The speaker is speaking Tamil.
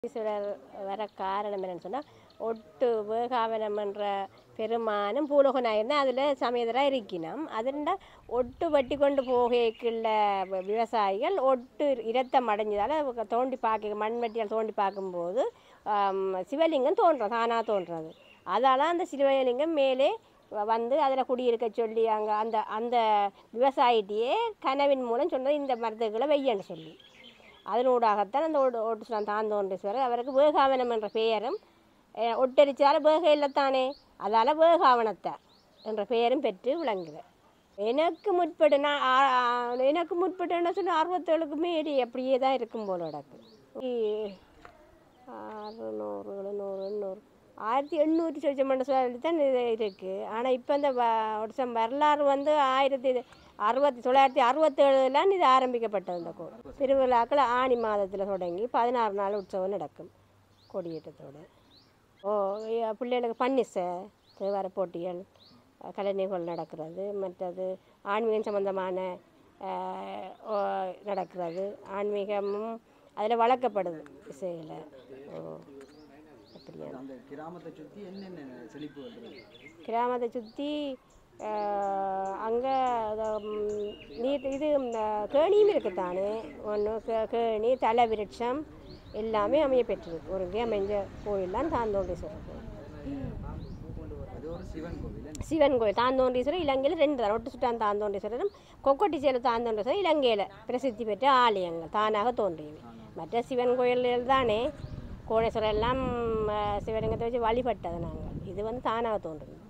ஈஸ்வரர் வர காரணம் என்னன்னு சொன்னால் ஒட்டு வேகாவனம் என்ற பெருமானும் பூலோகனாயிருந்தா அதில் சமயதராக இருக்கணும் அதுண்டா ஒட்டு வெட்டி கொண்டு போகைக்குள்ள வ- விவசாயிகள் ஒட்டு இரத்தம் அடைஞ்சதால் தோண்டி பார்க்க மண்வெட்டியால் தோண்டி பார்க்கும்போது ஆம், சிவலிங்கம் தோன்றும் தானாக தோன்றுறது அதால் அந்த சிவலிங்கம் மேலே வ- வந்து அதில் குடியிருக்க சொல்லி அங்கே அந்த அந்த விவசாயிட்டியே கனவின் மூலம் சொன்னது இந்த மருந்துகளை வெய்யன்னு சொல்லி அதனூடாகத்தான் அந்த ஓட்டு ஓட்டு சொன்ன தாந்தோன்றீஸ்வரர் அவருக்கு வேகாவனம் என்ற பெயரும் அஹ், ஒட்டரிச்சால வேக இல்லத்தானே அதால் வேகாவனத்தை என்ற பெயரும் பெற்று விளங்குது எனக்கு முற்பட்டு நான் ஆ- ஆ- எனக்கு முற்பட்டு என்ன சொன்ன அறுபத்தேழுக்கு மீறி அப்படியே தான் இருக்கும் போல கிடக்கு இ- அறுநூறு எழுநூறு எண்ணூறு ஆயிரத்தி எண்ணூற்றி சொச்ச மண்டலம் தான் இது இருக்குது ஆனால் இப்போ இந்த வ- ஒரு சம் வரலாறு வந்து ஆயிரத்தி அறுபத்தி தொள்ளாயிரத்தி அறுபத்தேழுலாம் இது ஆரம்பிக்கப்பட்டது இந்த கோவில் திருவிழாக்கள் ஆனி மாதத்தில் தொடங்கி பதினாறு நாள் உற்சவம் நடக்கும் கொடியேற்றத்தோடு ஓ ஐயா, பிள்ளைகளுக்கு பன்னிச தேவார போட்டிகள் அஹ், கலை நிகழ்வு நடக்கிறது மற்றது ஆன்மீகம் சம்பந்தமான அஹ், ஓ, நடக்கிறது ஆன்மீகமும் அதில் வளர்க்கப்படுது இசையில் ஓ அப்படியா அந்த கிராமத்தை சுற்றி என்னென்ன செழிப்புகள் இருக்கு கிராமத்தை சுற்றி அங்கே நீர் இது இந்த கேணியும் இருக்குத்தானே ஒன்று கேணி தலை விருட்சம் எல்லாமே அமைய பெற்றிருக்கு ஒரு அமைஞ்ச கோயில் தான் தாந்தோண்டீஸ்வரர் கோயில் அது ஒரு சிவன் கோவில் என்ன? சிவன் கோயில் தாந்தோண்டீஸ்வரர் இலங்கையில் ரெண்டு தான் ஒட்டு சுட்டான் தாந்தோண்டீஸ்வரரும் கொக்கொட்டிச்சேல தாந்தோண்டீஸ்வரர் இலங்கையில் பிரசித்தி பெற்ற ஆலயங்கள் தானாக தோன்றியவை மற்ற சிவன் கோயில்கள் தானே கோணேஸ்வரர் எல்லாம் அஹ், சிவலிங்கத்தை வச்சு வழிபட்டது நாங்கள் இது வந்து தானாக தோன்றுது